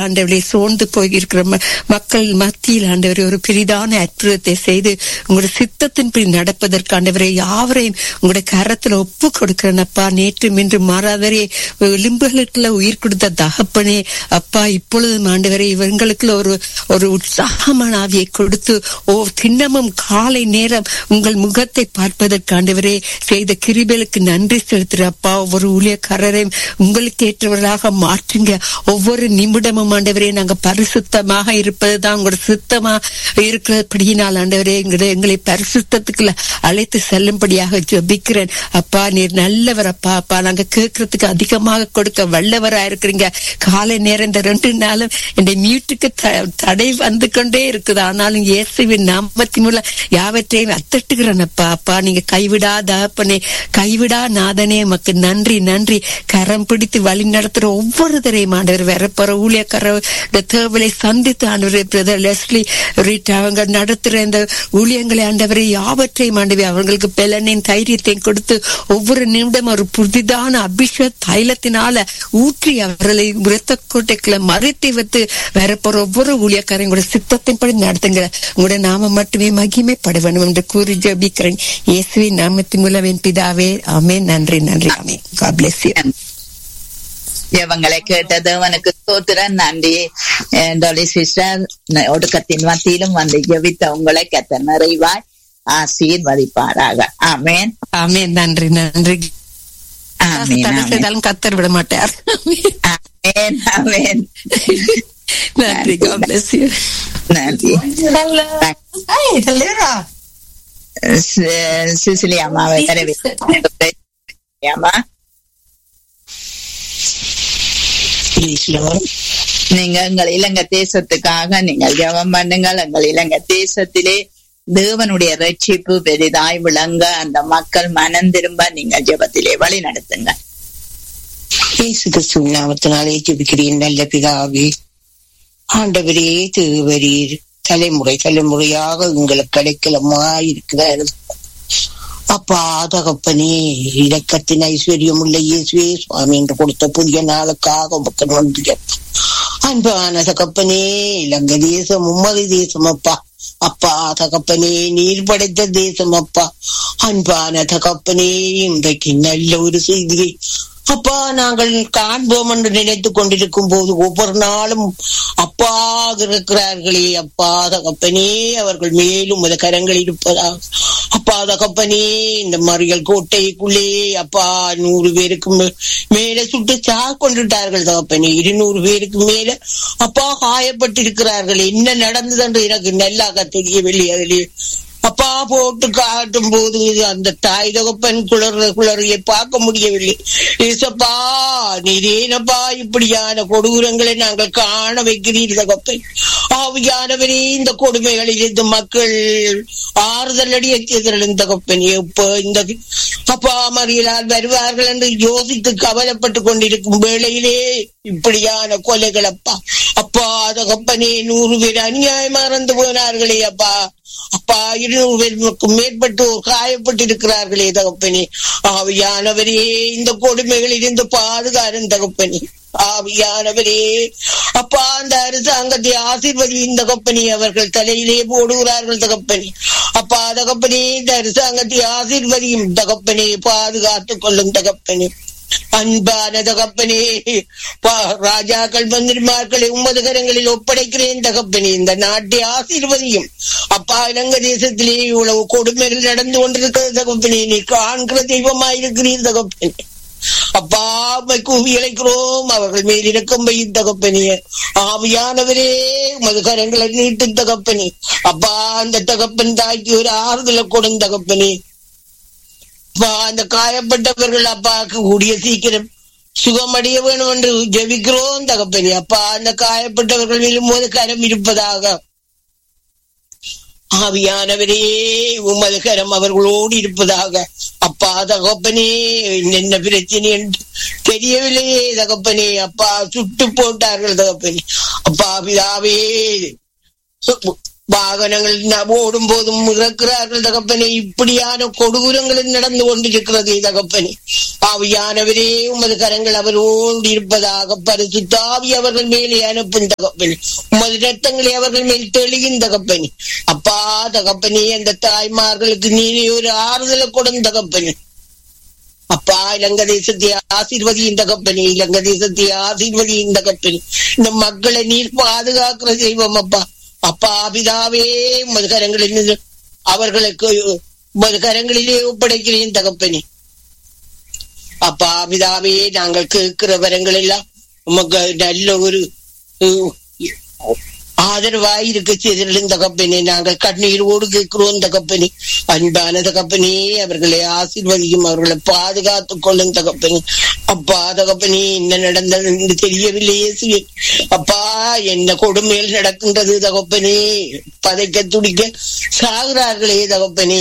ஆண்டவரை சோர்ந்து போயிருக்கிற ம- மக்கள் மத்தியில் ஆண்டவரை ஒரு பெரிதான அற்புதத்தை செய்து உங்களுடைய சித்தத்தின்படி நடப்பதற்கு ஆண்டவரை யாவரையும் உங்களுடைய கரத்துல ஒப்பு கொடுக்கிறேனப்பா நேற்று இன்று மாறாதரே எலும்புகளுக்குள்ள உயிர் கொடுத்த தகப்பனே அப்பா இப்பொழுதும் ஆண்டவரை இவங்களுக்குள்ள ஒரு ஒரு உற்சாகமான ஆவியை கொடுத்து ஓ திண்ணமும் காலை நேரம் உங்கள் முகத்தை பார்ப்பதற்கு ஆண்டவரே செய்த கிருபைகளுக்கு நன்றி செலுத்துற அப்பா ஒவ்வொரு ஊழியக்காரரையும் உங்களுக்கு ஏற்றவர்களாக மாற்றுங்க ஒவ்வொரு நிமிடமும் ஆண்டவரே நாங்க பரிசுத்தமாக இருப்பதுதான் உங்களோட சுத்தமா இருக்கிறபடியினால் ஆண்டவரே எங்களை எங்களை பரிசுத்தத்துக்குள்ள அழைத்து செல்லும்படியாக ஜெபிக்கிறேன் அப்பா நீர் நல்லவர் அப்பா அப்பா நாங்க கேட்கறதுக்கு அதிகமாக கொடுக்க வல்லவரா இருக்கிறீங்க காலை நேரம் இந்த ரெண்டு நாளும் இந்த மியூட்டுக்கு த- தடை வந்து கொண்டே இருக்குது ஆனாலும் இயேசுவின் நாமத்தின் மூலம் யாவற்றையும் அத்தட்டுகிறேன் அப்பா அப்பா நீங்க கைவிடாத அப்பனே கைவிடா நாதனே மக்கு நன்றி நன்றி கரம் பிடித்து வழி நடத்துற ஒவ்வொருத்தரையும் ஆண்டவர் வரப்போற ஊழியக்கார தேவலை சந்தித்து ஆண்டவர் பிரதர் லெஸ்லி ரீட் அவங்க நடத்துற இந்த ஊழியங்களை ஆண்டவரை யாவற்றையும் ஆண்டவை அவங்களுக்கு பெலனையும் தைரியத்தையும் கொடுத்து ஒவ்வொரு நிமிடம் ஒரு புதிதான அபிஷேக தைலத்தினால ஊற்றி அவர்களை இரத்த கோட்டைக்குள்ள மறைத்து வைத்து வரப்போற ஒவ்வொரு ஊழியக்காரையும் கூட சித்தத்தின்படி நடத்துங்க உங்களுடைய நாம மட்டுமே மகிமைப்பட வேண்டும் என்று கூறி ஜெபிக்கிறேன் இயேசுவின் நாமத்தின் மூலம் என் பிதாவே ஆமே நன்றி நன்றி ஆமே God bless you. ஜெபங்களை கேட்டது அவனுக்கு ஸ்தோத்திரம் நன்றி டொலி சிஸ்டர் ஒடுக்கத்தின் மத்தியிலும் வந்து ஜெபித்த உங்களை கத்த நிறைவாய் ஆசீர்வதிப்பாராக ஆமேன் ஆமென் நன்றி நன்றி ஆமேன் தடை ஆமேன் செய்தாலும் கத்தர் விட மாட்டார் ஆமேன் ஆமேன் நன்றி God bless you. நன்றி Hey, Helera. சி- சிசிலி அம்மாவை வரவேற்கிறேன். அம்மா நீங்க எங்கள் இலங்கை தேசத்துக்காக நீங்கள் ஜெபம் பண்ணுங்கள் எங்கள் இலங்கை தேசத்திலே தேவனுடைய ரட்சிப்பு பெரிதாய் விளங்க அந்த மக்கள் மனம் திரும்ப நீங்கள் ஜெபத்திலே வழி நடத்துங்க இயேசு கிறிஸ்துவின் நாமத்தினாலே ஜெபிக்கிறேன் நல்ல பிதாவே ஆண்டவரே திருவரீர் தலைமுறை தலைமுறையாக உங்களுக்கு கிடைக்கலமா இருக்கிறார் அப்பா தகப்பனே இலக்கத்தின் ஐஸ்வர்யம் உள்ள இயேசுவே சுவாமி என்று கொடுத்த புதிய நாளுக்காக மக்கள் நன்றி அப்பா. அன்பான தகப்பனே இலங்கை தேசம் உம்மது தேசம் அப்பா அப்பா தகப்பனே நீர் படைத்த தேசம் அப்பா அன்பான தகப்பனே இன்றைக்கு நல்ல ஒரு செய்தியை அப்பா நாங்கள் காண்போம் என்று நினைத்துக் கொண்டிருக்கும் போது ஒவ்வொரு நாளும் அப்பா இருக்கிறார்களே அப்பா தகப்பனே அவர்கள் மேலும் உமது கரங்கள் இருப்பதா அப்பா தகப்பனே இந்த மறியல் கோட்டைக்குள்ளே அப்பா நூறு பேருக்கு மே- மேல சுட்டு சா கொண்டுட்டார்கள் தகப்பனே இருநூறு பேருக்கு மேல அப்பா காயப்பட்டிருக்கிறார்கள் என்ன நடந்தது என்று எனக்கு நல்லாக தெரியவில்லை அதிலே அப்பா போட்டு காட்டும் போது அந்த தாய் தகப்பன் குளர் குளறியை பார்க்க முடியவில்லை ஏசப்பா நீரேனப்பா இப்படியான கொடூரங்களை நாங்கள் காண வைக்கிறீர் தகப்பன் ஆவியானவரே இந்த கொடுமைகளில் இந்த மக்கள் ஆறுதல் அடைய செய்தல் தகப்பன் எப்ப இந்த அப்பா மறியலால் வருவார்கள் என்று யோசித்து கவலைப்பட்டு கொண்டிருக்கும் வேளையிலே இப்படியான கொலைகள் அப்பா அப்பா தகப்பனே நூறு பேர் அநியாயமா இறந்து போனார்களே அப்பா அப்பா இருநூறு பேருக்கும் மேற்பட்டோர் காயப்பட்டிருக்கிறார்களே தகப்பனே ஆவியானவரே இந்த கொடுமைகளில் இருந்து பாதுகாரும் தகப்பனே ஆவியானவரே அப்பா அந்த அரசாங்கத்தை ஆசீர்வதியின் தகப்பனே அவர்கள் தலையிலே போடுகிறார்கள் தகப்பனே அப்பா தகப்பனே இந்த அரசாங்கத்தை ஆசீர்வதியும் தகப்பனே பாதுகாத்துக் கொள்ளும் தகப்பனே அன்பான தகப்பனே பா- ராஜாக்கள் மந்திரிமார்களை உமது கரங்களில் ஒப்படைக்கிறேன் தகப்பனே இந்த நாட்டை ஆசீர்வதியும் அப்பா இலங்கை தேசத்திலே இவ்வளவு கொடுமைகள் நடந்து கொண்டிருக்கிறது தகப்பனே நீ காண்கிற தெய்வமாயிருக்கிறீர் தகப்பனே அப்பா உம்மை கூவி இழைக்கிறோம் அவர்கள் மேல் இறக்கம் வையும் தகப்பனே ஆவியானவரே உமது கரங்களை நீட்டும் தகப்பனே அப்பா அந்த தகப்பன் தாய்க்கு ஒரு ஆறுதலை கொடும் தகப்பனே அப்பா அந்த காயப்பட்டவர்கள் அப்பாக்கு கூடிய சீக்கிரம் சுகமடைய வேணும் என்று ஜெபிக்கிறோம் தகப்பனே அப்பா அந்த காயப்பட்டவர்கள் மேலும் போது கரம் இருப்பதாக ஆவியானவரே உமது கரம் அவர்களோடு இருப்பதாக அப்பா தகப்பனே என்ன பிரச்சனை என்று தெரியவில்லையே தகப்பனே அப்பா சுட்டு போட்டார்கள் தகப்பனே அப்பா பிதாவே வாகனங்கள் ந- ஓடும் போதும் இறக்கிறார்கள் தகப்பனே இப்படியான கொடூரங்கள் நடந்து கொண்டிருக்கிறது தகப்பனே ஆவியானவரே உமது கரங்கள் அவரோடு இருப்பதாக பரிசுத்தாவி அவர்கள் மேலே அனுப்பும் தகப்பனே உமது ரத்தங்களை அவர்கள் மேல் தெளியும் தகப்பனே அப்பா தகப்பனே அந்த தாய்மார்களுக்கு நீரே ஒரு ஆறுதலை கொடும் தகப்பனே அப்பா இலங்கை தேசத்தை ஆசீர்வதியின் தகப்பனே இலங்கை தேசத்தை ஆசீர்வதியின் தகப்பனே இந்த மக்களை நீர் பாதுகாக்கிற செய்வோம் அப்பா அப்பா பிதாவே உமது கரங்களில் அவர்களுக்கு உமது கரங்களிலே ஒப்படைக்கிறேன் தகப்பனே அப்பா பிதாவே நாங்கள் கேட்கிற வரங்கள் எல்லாம் உமக்கு நல்ல ஒரு உம், ஆதரவாய் இருக்க செய்திருந்த தகப்பனே நாங்கள் கண்ணீரோடு கேட்கிறோம் தகப்பனே அன்பான தகப்பனே அவர்களை ஆசீர்வதியும் அவர்களை பாதுகாத்துக் கொள்ளும் தகப்பனே அப்பா தகப்பனே என்ன நடந்தது என்று தெரியவில்லையே சிவே அப்பா என்ன கொடுமையில் நடக்கின்றது தகப்பனே பதைக்க துடிக்க சாகுறார்களே தகப்பனே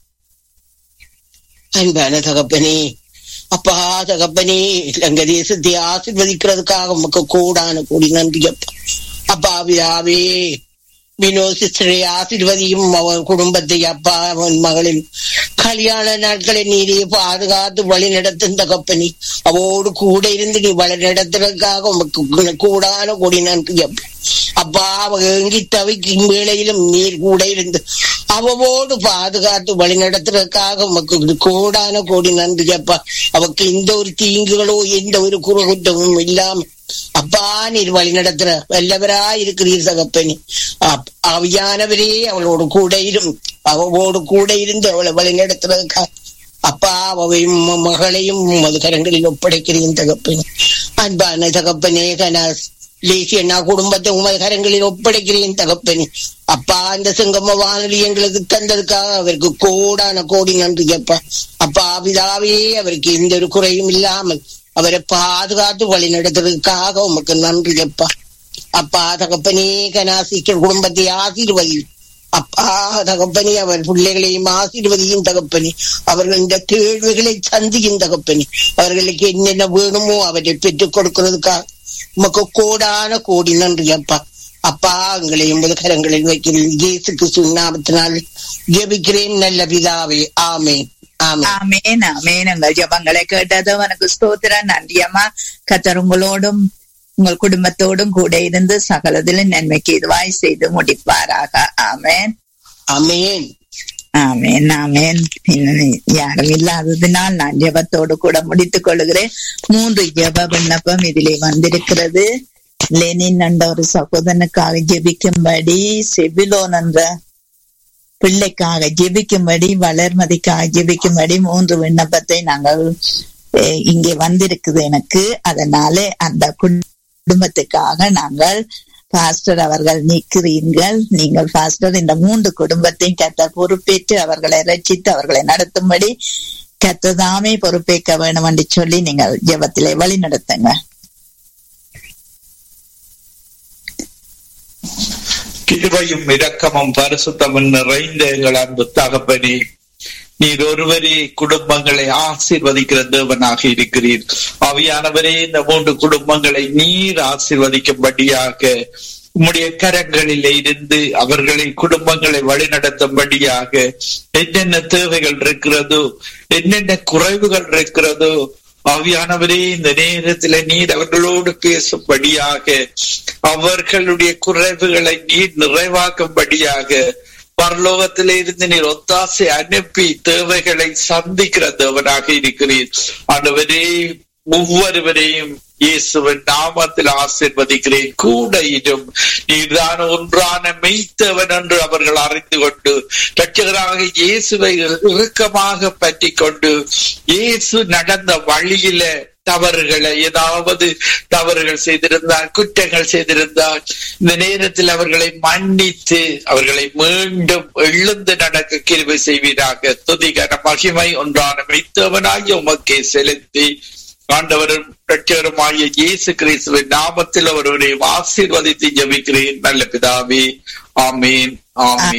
அன்பான தகப்பனே அப்பா தகப்பனே இலங்கை தேசத்தை ஆசீர்வதிக்கிறதுக்காக உமக்கு கூடான கூடி நன்றி அப்பா அப்பா பிதாவே வினோ சிஸ்டரை ஆசீர்வதியும் அவன் குடும்பத்தை அப்பா அவன் மகளின் கல்யாண நாட்களை நீரே பாதுகாத்து வழி நடத்தும் தகப்பனி அவோடு கூட இருந்து நீ வழி நடத்துறதுக்காக உமக்கு கூடான கொடி நன்றி அப்பா அப்பா அவ ஏங்கி தவிக்கும் வேளையிலும் நீர் கூட இருந்து அவவோடு பாதுகாத்து வழி நடத்துறதுக்காக உமக்கு கூடான கோடி நன்றி அப்பா அவக்கு எந்த ஒரு தீங்குகளோ எந்த ஒரு குறுகுற்றமும் இல்லாம அப்பா நீர் வழி நடத்துற வல்லவரா இருக்கிறீர் தகப்பனி அப்- ஆவியானவரே அவளோடு கூட இரும் அவவோடு கூட இருந்து அவளை வழி நடத்துறதுக்கா அப்பா அவையும் உம் மகளையும் உமது கரங்களில் ஒப்படைக்கிறேன் தகப்பனே அன்பான தகப்பனே கனாஸ் லேசி அண்ணா குடும்பத்தை உமது கரங்களில் ஒப்படைக்கிறேன் தகப்பனே அப்பா அந்த சிங்கம்ம வானொலி எங்களுக்கு தந்ததுக்காக அவருக்கு கோடான கோடி நன்றி அப்பா அப்பா பிதாவே அவருக்கு எந்த ஒரு குறையும் இல்லாமல் அவரை பாதுகாத்து வழி நடத்துறதுக்காக உமக்கு நன்றி அப்பா அப்பா தகப்பனே கனாசிக்க குடும்பத்தை ஆசீர்வதி அப்பா தகப்பனே அவர் பிள்ளைகளையும் ஆசீர்வதியும் தகப்பனே அவர்கள் இந்த கேள்விகளை சந்தியும் தகப்பனே அவர்களுக்கு என்னென்ன வேணுமோ அவற்றை பெற்றுக் கொடுக்கிறதுக்காக உமக்கு கோடான கோடி நன்றி அப்பா அப்பா எங்களை எண்பது கரங்களில் வைக்கிறேன் இயேசுக்கு சுண்ணாமத்தினால் ஜெபிக்கிறேன் நல்ல பிதாவே ஆமென் ஆமென் ஆமேன் ஆமேன் உங்கள் ஜபங்களை கேட்டது உனக்கு ஸ்தோத்திரம் நன்றியம்மா கத்தர் உங்களோடும் உங்கள் குடும்பத்தோடும் கூட இருந்து சகலதிலும் நன்மைக்கு இதுவாய் செய்து முடிப்பாராக ஆமேன் ஆமென் ஆமேன் ஆமேன் இன்னும் யாரும் இல்லாததினால் நான் ஜெபத்தோடு கூட முடித்துக் கொள்கிறேன் மூன்று ஜெப விண்ணப்பம் இதிலே வந்திருக்கிறது லெனின் என்ற ஒரு சகோதரனுக்காக ஜெபிக்கும்படி செபிலோன் என்ற பிள்ளைக்காக ஜெபிக்கும்படி வளர்மதிக்காக ஜெபிக்கும்படி மூன்று விண்ணப்பத்தை நாங்கள் அஹ், இங்கே வந்திருக்குது எனக்கு அதனால அந்த குடும்பத்துக்காக நாங்கள் பாஸ்டர் அவர்கள் நிற்கிறீர்கள் நீங்கள் பாஸ்டர் இந்த மூன்று குடும்பத்தையும் கத்த பொறுப்பேற்று அவர்களை ரட்சித்து அவர்களை நடத்தும்படி கத்ததாமே பொறுப்பேற்க வேண்டும் என்று சொல்லி நீங்கள் ஜெபத்திலே வழி நடத்துங்க கிருபையும் இரக்கமும் பரிசுத்தமும் நிறைந்த எங்கள் அன்பு தகப்பனே நீர் ஒருவரே குடும்பங்களை ஆசீர்வதிக்கிற தேவனாக இருக்கிறீர் அவையானவரே இந்த மூன்று குடும்பங்களை நீர் ஆசீர்வதிக்கும்படியாக உம்முடைய கரங்களில் இருந்து அவர்களை குடும்பங்களை வழிநடத்தும்படியாக என்னென்ன தேவைகள் இருக்கிறதோ என்னென்ன குறைவுகள் இருக்கிறதோ ஆவியானவரே இந்த நேரத்துல நீர் அவர்களோடு பேசும்படியாக அவர்களுடைய குறைவுகளை நீர் நிறைவாக்கும்படியாக பரலோகத்திலே இருந்து நீர் ஒத்தாசை அனுப்பி தேவைகளை சந்திக்கிற தேவனாக இருக்கிறீர் ஆண்டவரே ஒவ்வொருவரையும் இயேசுவின் நாமத்தில் ஆசீர்வதிக்கிறேன் கூட இடும் நீர்தான் ஒன்றான மெய்த்தவன் என்று அவர்கள் அறிந்து கொண்டு ரட்சகராக இயேசுவை இறுக்கமாக பற்றி கொண்டு இயேசு நடந்த வழியில தவறுகளை ஏதாவது தவறுகள் செய்திருந்தால் குற்றங்கள் செய்திருந்தால் இந்த நேரத்தில் அவர்களை மன்னித்து அவர்களை மீண்டும் எழுந்து நடக்க கிருபை செய்வீராக துதிகர மகிமை ஒன்றான மெய்த்தவனாகிய உமக்கே செலுத்தி ஆண்டவரும் ரட்சகருமாகிய இயேசு கிறிஸ்துவின் நாமத்தில் ஒருவரை ஆசீர்வதித்து ஜெபிக்கிறேன் நல்ல பிதாவே ஆமீன் ஆமீன்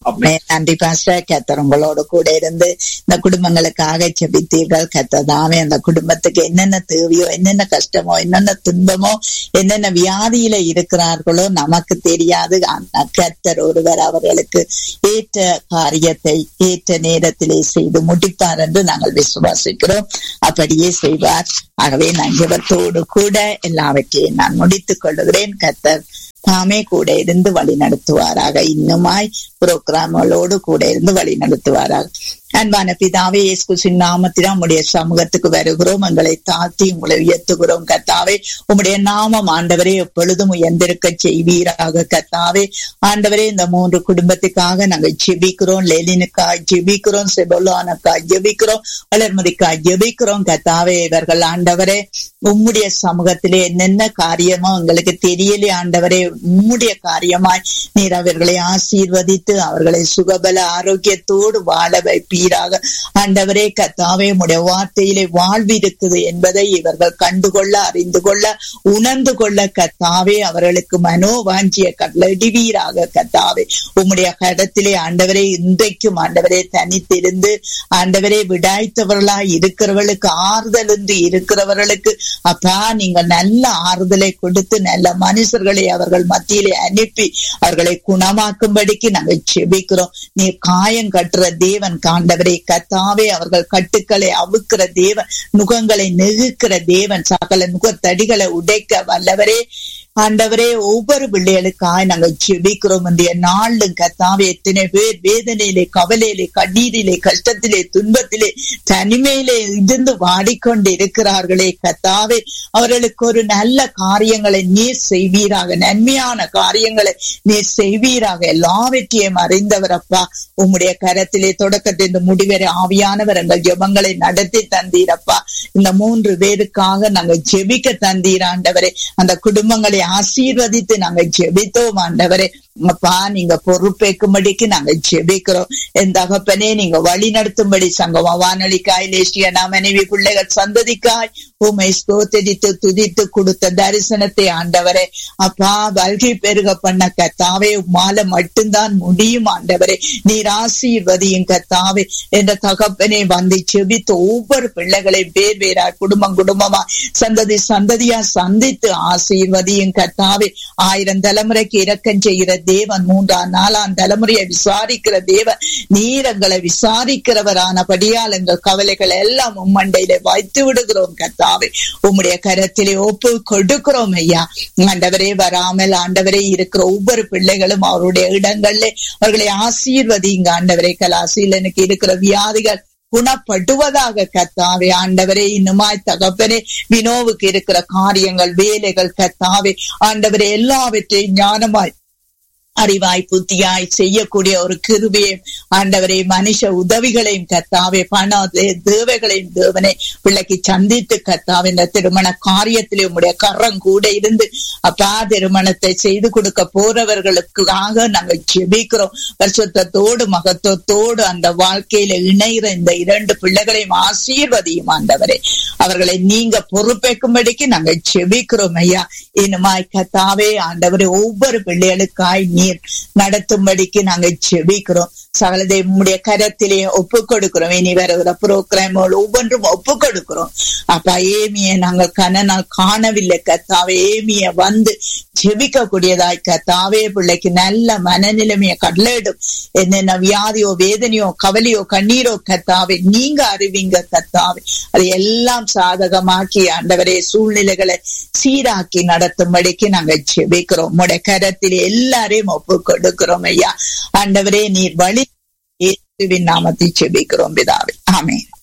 ஆமென். நன்றி பாஸ்டர் கத்தர் உங்களோட கூட இருந்து இந்த குடும்பங்களுக்காக செபித்தீர்கள் கத்தர் தாமே அந்த குடும்பத்துக்கு என்னென்ன தேவையோ என்னென்ன கஷ்டமோ என்னென்ன துன்பமோ என்னென்ன வியாதியில இருக்கிறார்களோ நமக்கு தெரியாது ஆனா கத்தர் ஒருவர் அவர்களுக்கு ஏற்ற காரியத்தை ஏற்ற நேரத்திலே செய்து முடிப்பார் என்று நாங்கள் விசுவாசிக்கிறோம் அப்படியே செய்வார் ஆகவே நான் ஜெபத்தோடு கூட எல்லாவற்றையும் நான் முடித்துக் கொள்ளுகிறேன் கத்தர் தாமே கூட இருந்து வழி நடத்துவாராக இன்னுமாய் புரோகிராம்களோடு கூட இருந்து வழி நடத்துவாராக அன்பான பிதாவே இயேசு நாமத்தினால் உம்முடைய சமூகத்துக்கு வருகிறோம் எங்களை தாழ்த்தி உங்களை உயர்த்துகிறோம் கத்தாவே உம்முடைய நாமம் ஆண்டவரே எப்பொழுதும் உயர்ந்திருக்க செய்வீராக கத்தாவே ஆண்டவரே இந்த மூன்று குடும்பத்துக்காக நாங்கள் ஜெபிக்கிறோம் லெலினுக்காய் ஜெபிக்கிறோம் செபோலானுக்காய் ஜெபிக்கிறோம் வளர்மதிக்காய் ஜெபிக்கிறோம் கத்தாவே இவர்கள் ஆண்டவரே உம்முடைய சமூகத்திலே என்னென்ன காரியமோ எங்களுக்கு தெரியலே ஆண்டவரே உம்முடைய காரியமாய் நீர் அவர்களை ஆசீர்வதித்து அவர்களை சுகபல ஆரோக்கியத்தோடு வாழ வைப்பீராக ஆண்டவரே கத்தாவே உம்முடைய வார்த்தையிலே வாழ்வு இருக்குது என்பதை இவர்கள் கண்டுகொள்ள அறிந்து கொள்ள உணர்ந்து கொள்ள கத்தாவே அவர்களுக்கு மனோவாஞ்சிய கட்டளடிவீராக கத்தாவே உம்முடைய கடத்திலே ஆண்டவரே இன்றைக்கும் ஆண்டவரே தனித்திருந்து ஆண்டவரே விடாய்த்தவர்களாய் இருக்கிறவர்களுக்கு ஆறுதல் என்று இருக்கிறவர்களுக்கு அப்பா நீங்கள் நல்ல ஆறுதலை கொடுத்து நல்ல மனுஷர்களை அவர்கள் மத்தியிலே அனுப்பி அவர்களை குணமாக்கும்படிக்கு நாங்கள் செபிக்கிறோம் நீ காயம் கட்டுற தேவன் காண்டவரே கத்தாவே அவர்கள் கட்டுக்களை அவுக்கிற தேவன் நுகங்களை நெகுக்கிற தேவன் சகல நுகத்தடிகளை உடைக்க வல்லவரே ஆண்டவரே ஒவ்வொரு பிள்ளைகளுக்காய் நாங்கள் செபிக்கிறோம் இன்றைய நாளும் கத்தாவே எத்தனை பேர் வேதனையிலே கவலையிலே கண்ணீரிலே கஷ்டத்திலே துன்பத்திலே தனிமையிலே இருந்து வாடிக்கொண்டு இருக்கிறார்களே கத்தாவே அவர்களுக்கு ஒரு நல்ல காரியங்களை நீர் செய்வீராக நன்மையான காரியங்களை நீர் செய்வீராக எல்லாவற்றையும் அறிந்தவர் அப்பா உம்முடைய கரத்திலே தொடக்கத்தின் முடிவரை ஆவியானவர் எங்கள் ஜெபங்களை நடத்தி தந்தீரப்பா இந்த மூன்று பேருக்காக நாங்கள் ஜெபிக்க தந்தீர் ஆண்டவரே அந்த குடும்பங்களை ஆசீர்வதித்து நாங்க ஜெபித்தோம் ஆண்டவரே அப்பா நீங்க பொறுப்பேற்கும்படிக்கு நாங்க ஜெபிக்கிறோம் என் தகப்பனே நீங்க வழி நடத்தும்படி சங்கம வானொலி காயிலேஸ்டியனா மனைவி பிள்ளைகள் சந்ததிக்காய் உமை ஸ்தோத்தரித்து துதித்து கொடுத்த தரிசனத்தை ஆண்டவரே அப்பா வல்கை பெருக பண்ண கத்தாவே உமால மட்டும்தான் முடியும் ஆண்டவரே நீர் ஆசீர்வதியும் கத்தாவே என்ற தகப்பனே வந்து செபித்து ஒவ்வொரு பிள்ளைகளையும் பேர் வேறா குடும்பம் குடும்பமா சந்ததி சந்ததியா சந்தித்து ஆசீர்வதியும் கத்தாவே ஆயிரம் தலைமுறைக்கு இரக்கம் செய்கிற தேவன் மூன்றாம் நாலாம் தலைமுறையை விசாரிக்கிற தேவன் நீரங்களை விசாரிக்கிறவரானபடியால் எங்கள் கவலைகள் எல்லாம் உம்மண்டையில வைத்து விடுகிறோம் கத்தாவே உம்முடைய கரத்திலே ஒப்பு கொடுக்கிறோம் ஐயா ஆண்டவரே வராமல் ஆண்டவரே இருக்கிற ஒவ்வொரு பிள்ளைகளும் அவருடைய இடங்கள்ல அவர்களை ஆசீர்வதிங்க ஆண்டவரே கலாசியில் எனக்கு இருக்கிற வியாதிகள் குணப்படுவதாக கத்தாவே ஆண்டவரே இன்னுமாய் தகப்பனே வினோவுக்கு இருக்கிற காரியங்கள் வேலைகள் கத்தாவே ஆண்டவரே எல்லாவற்றையும் ஞானமாய் அறிவாய் புத்தியாய் செய்யக்கூடிய ஒரு கிருபையை ஆண்டவரை மனுஷ உதவிகளையும் கத்தாவே பண தேவைகளையும் தேவனை பிள்ளைக்கு சந்தித்து கத்தாவே இந்த திருமண காரியத்திலே உங்களுடைய கரம் கூட இருந்து அப்பா திருமணத்தை செய்து கொடுக்க போறவர்களுக்காக நாங்கள் ஜெபிக்கிறோம் வருஷத்தோடு மகத்துவத்தோடு அந்த வாழ்க்கையில இணைகிற இந்த இரண்டு பிள்ளைகளையும் ஆசீர்வதியும் ஆண்டவரே அவர்களை நீங்க பொறுப்பேற்கும்படிக்கு நாங்கள் ஜெபிக்கிறோம் ஐயா இனிமாய் கத்தாவே ஆண்டவரே ஒவ்வொரு பிள்ளைகளுக்காய் நீர் நடத்தும்படிக்கு நாங்க ஜெபிக்கிறோம் சகலதை உம்முடைய கரத்திலே ஒப்பு கொடுக்கிறோம் இனி வருகிற புரோகிராமோடு ஒவ்வொன்றும் ஒப்பு கொடுக்கிறோம் அப்பா ஏமிய நாங்கள் கண்ணனால் காணவில்லை கத்தாவே ஏமிய வந்து ஜெபிக்க கூடியதாய் கத்தாவே பிள்ளைக்கு நல்ல மனநிலைமைய கடலிடும் என்னென்ன வியாதியோ வேதனையோ கவலையோ கண்ணீரோ கத்தாவே நீங்க அறிவிங்க கத்தாவே அதை எல்லாம் சாதகமாக்கி ஆண்டவரே சூழ்நிலைகளை சீராக்கி நடத்தும்படிக்கு நாங்க ஜெபிக்கிறோம் உடைய கரத்தில் எல்லாரையும் ஒப்பு கொடுக்கிறோம் ஐயா ஆண்டவரே நீர் வழி இயேசுவின் நாமத்தை ஜெபிக்கிறோம் பிதாவே ஆமென்